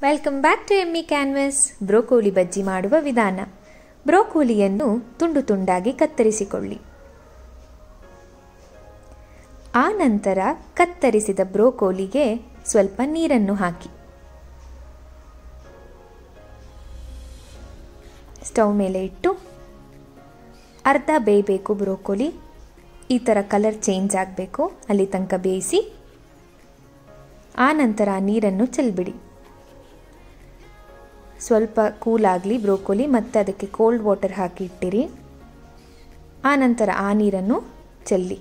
welcome back to Emmi canvas broccoli bajji ಮಾಡುವ ವಿಧಾನ ಬ್ರೋಕೋಲಿಯನ್ನು ತುಂಡು ತುಂಡಾಗಿ ಕತ್ತರಿಸಿಕೊಳ್ಳಿ ಆ ನಂತರ ಕತ್ತರಿಸಿದ ಬ್ರೋಕೋಲಿಗೆ ಸ್ವಲ್ಪ ನೀರನ್ನು ಹಾಕಿ ಸ್ಟವ್ ಮೇಲೆ ಇಟ್ಟು ಅರ್ಧ ಬೇಯಬೇಕು ಬ್ರೋಕೋಲಿ ಈ ಥರ ಕಲರ್ ಚೇಂಜ್ ಆಗಬೇಕು ಅಲ್ಲಿ ತನಕ ಬೇಯಿಸಿ ಆ ನಂತರ ಆ ನೀರನ್ನು ಚೆಲ್ಬಿಡಿ ಸ್ವಲ್ಪ ಕೂಲ್ ಆಗಲಿ ಬ್ರೋಕೋಲಿ ಮತ್ತು ಅದಕ್ಕೆ ಕೋಲ್ಡ್ ವಾಟರ್ ಹಾಕಿ ಇಟ್ಟಿರಿ ಆ ನಂತರ ಆ ನೀರನ್ನು ಚೆಲ್ಲಿ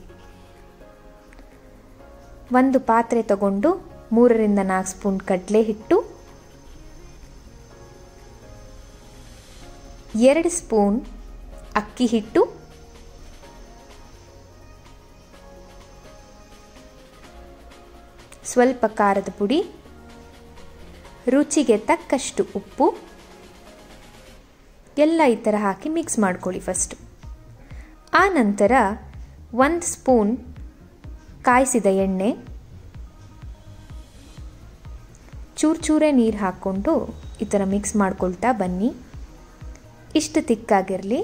ಒಂದು ಪಾತ್ರೆ ತಗೊಂಡು ಮೂರರಿಂದ ನಾಲ್ಕು ಸ್ಪೂನ್ ಕಡಲೆ ಹಿಟ್ಟು ಎರಡು ಸ್ಪೂನ್ ಅಕ್ಕಿ ಹಿಟ್ಟು ಸ್ವಲ್ಪ ಖಾರದ ಪುಡಿ ರುಚಿಗೆ ತಕ್ಕಷ್ಟು ಉಪ್ಪು ಎಲ್ಲ ಈ ಥರ ಹಾಕಿ ಮಿಕ್ಸ್ ಮಾಡ್ಕೊಳ್ಳಿ ಫಸ್ಟು ಆ ನಂತರ ಒಂದು ಸ್ಪೂನ್ ಕಾಯಿಸಿದ ಎಣ್ಣೆ ಚೂರು ಚೂರೇ ನೀರು ಹಾಕ್ಕೊಂಡು ಈ ಥರ ಮಿಕ್ಸ್ ಮಾಡ್ಕೊಳ್ತಾ ಬನ್ನಿ ಇಷ್ಟು ತಿಕ್ಕಾಗಿರಲಿ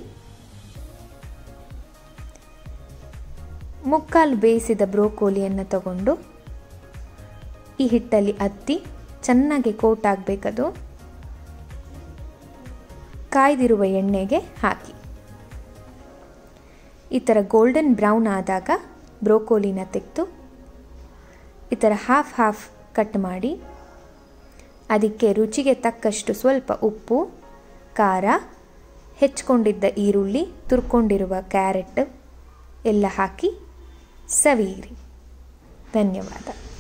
ಮುಕ್ಕಾಲು ಬೇಯಿಸಿದ ಬ್ರೋಕೋಲಿಯನ್ನು ತಗೊಂಡು ಈ ಹಿಟ್ಟಲ್ಲಿ ಅತ್ತಿ ಚೆನ್ನಾಗಿ ಕೋಟ್ ಆಗಬೇಕದು ಕಾಯ್ದಿರುವ ಎಣ್ಣೆಗೆ ಹಾಕಿ ಈ ಥರ ಗೋಲ್ಡನ್ ಬ್ರೌನ್ ಆದಾಗ ಬ್ರೋಕೋಲಿನ ತೆಗೆದು ಈ ಥರ ಹಾಫ್ ಹಾಫ್ ಕಟ್ ಮಾಡಿ ಅದಕ್ಕೆ ರುಚಿಗೆ ತಕ್ಕಷ್ಟು ಸ್ವಲ್ಪ ಉಪ್ಪು ಖಾರ ಹೆಚ್ಕೊಂಡಿದ್ದ ಈರುಳ್ಳಿ ತುರ್ಕೊಂಡಿರುವ ಕ್ಯಾರೆಟ್ ಎಲ್ಲ ಹಾಕಿ ಸವಿಯಿರಿ ಧನ್ಯವಾದ